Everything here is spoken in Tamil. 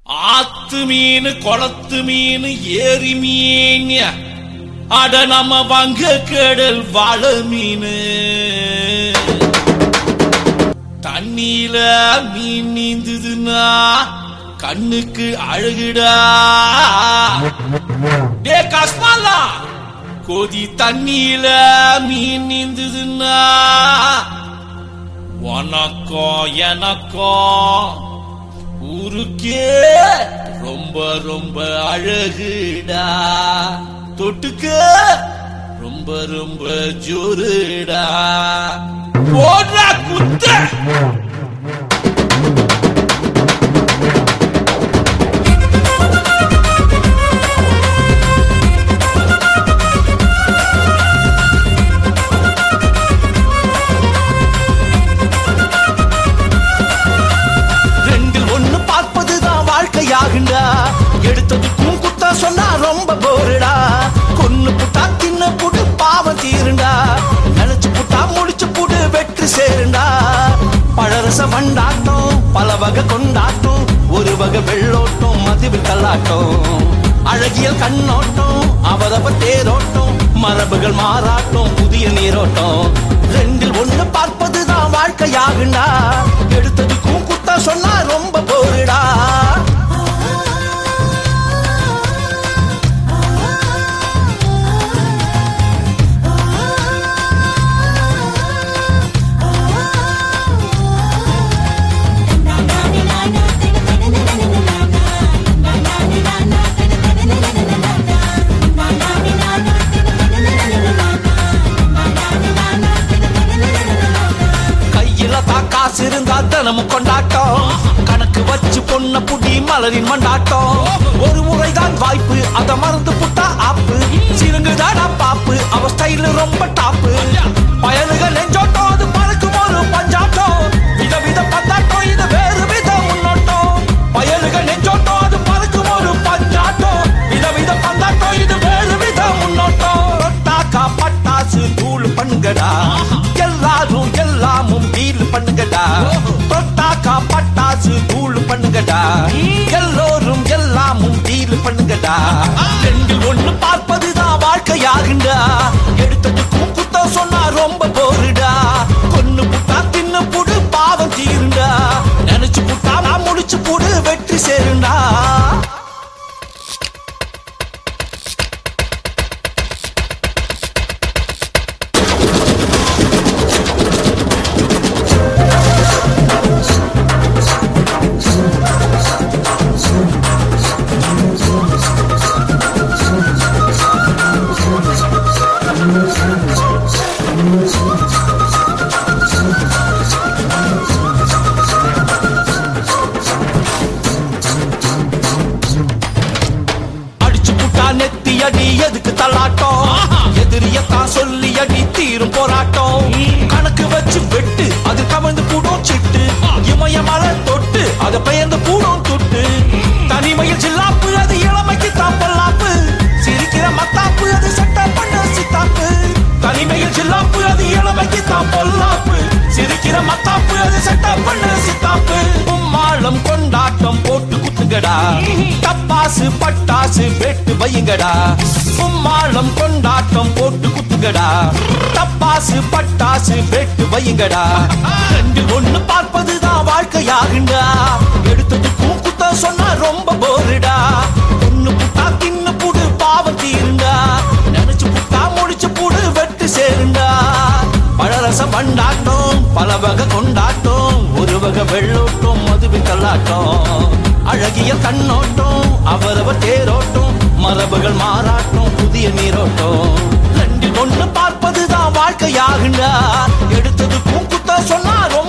ஆத்து மீன் குளத்து மீன் ஏரி மீன் அட நம்ம வங்க கடல் வாழ மீன் தண்ணியில மீன் நீந்துதுன்னா கண்ணுக்கு அழகுடா டே கஸ்மாலா கொதி தண்ணியில மீன் நீந்துதுன்னா உனக்கும் எனக்கும் ஊருக்கே ரொம்ப ரொம்ப அழகுடா தொட்டுக்க ரொம்ப ரொம்ப ஜோருடா போடுறா குத்த ரெண்டில் ஒண்ணு பார்ப்பதுதான் வாழ்க்கையாகுண்டா எடுத்ததுக்கும் குத்தா சொன்னா ரொம்ப போருடா கொன்னு புட்டா தின்ன புடு பாவம் தீருண்டா நினைச்சு புட்டா முடிச்சு புடு வெற்றி சேருண்டா பழரச வண்டாட்டம் பல வகை கொண்டாட்டம் ஒரு வகை வெள்ளோட்டம் மதுவில் கல்லாட்டம் அழகியல் கண்ணோட்டம் அவரவர் தேரோட்டம் மரபுகள் மாறாட்டம் புதிய நீரோட்டம் ரெண்டில் ஒண்ணு பார்ப்பதுதான் வாழ்க்கையாகுண்டா எடுத்ததுக்கும் குத்தா சொன்னா ரொம்ப போருடா கையில தான் காசு இருந்தா தினமும் கொண்டாட்டம் கணக்கு வச்சு பொண்ண புடி மலரின் மண்டாட்டம் ஒரு முறைதான் வாய்ப்பு அத மறந்து புட்டா ஆப்பு சிறுங்குதாடா பாப்பு அவ ஸ்டைல் ரொம்ப டாப்பு பயலுக நெஞ்சோட்டம் அது பறக்கும் ஒரு பஞ்சாட்டம் வித வித பந்தாட்டம் இது வேறு வித முன்னோட்டம் பயலுக நெஞ்சோட்டம் அது பறக்கும் ஒரு பஞ்சாட்டம் வித வித பந்தாட்டம் இது வேறு வித முன்னோட்டம் ரொட்டாக்கா பட்டாசு தூள் பண்ணுங்கடா எல்லாரும் எல்லாமும் டீல் பண்ணுங்கடா தொட்டாக்கா பட்டாசு தூள் பண்ணுங்கடா எல்லோரும் எல்லாமும் டீல் பண்ணுங்கடா ரெண்டில் ஒண்ணு பார்ப்பதுதான் வாழ்க்கையாகுண்டா எடுத்ததுக்கும் குத்தம் சொன்னா ரொம்ப போருடா கொன்னு புட்டா தின்னு புடு பாவம் தீருண்டா நினைச்சு புட்டா நான் முடிச்சு புடு வெற்றி சேருண்டா அடிச்சு புட்டா நெத்தி அடி எதுக்கு தள்ளாட்டம் எதிரியத்தான் சொல்லி அடி தீரும் போராட்டம் கணக்கு வச்சு வெட்டு அது கவிழ்ந்து கூடும் சிட்டு இமயமல தொட்டு அது பெயர்ந்து கூடும் துட்டு தனிமையில் சில்லாப்பு அது இளமைக்கு தாப்பல்லாப்பு சிரிக்கிற மத்தாப்பு அது சட்ட பண்ண சித்தாப்பு தனிமையில் சில்லாப்பு அது இளமைக்கு தாப்பல்லாப்பு சிரிக்கிற மத்தாப்பு அது சட்ட பண்ண சித்தாப்பு உம்மாளம் கொண்டாட்டம் போட்டு குத்துங்கடா தப்பாசு பட்டாசு வெட்டு வையுங்கடா உம்மாளம் கொண்டாட்டம் போட்டு குத்துங்கடா தப்பாசு பட்டாசு வெட்டு வையுங்கடா ரெண்டில் ஒண்ணு பார்ப்பதுதான் வாழ்க்கையாகுண்டா எடுத்ததுக்கும் குத்த சொன்னா ரொம்ப போருடா ஒண்ணு புட்டா தின்னு புடு பாவம் தீருண்டா நினைச்சு புட்டா முடிச்சு புடு வெட்டு சேருண்டா பழரச பண்டாட்டம் பல வகை கொண்டாட்டம் ஒரு வகை வெள்ளோட்டம் மதுவி கல்லாட்டம் அழகிய கண்ணோட்டம் அவரவர் தேரோட்டம் மரபுகள் மாறாட்டம் புதிய நீரோட்டம் ரெண்டில் ஒண்ணு பார்ப்பதுதான் வாழ்க்கையாகுண்டா எடுத்ததுக்கும் குத்த சொன்னா ரொம்ப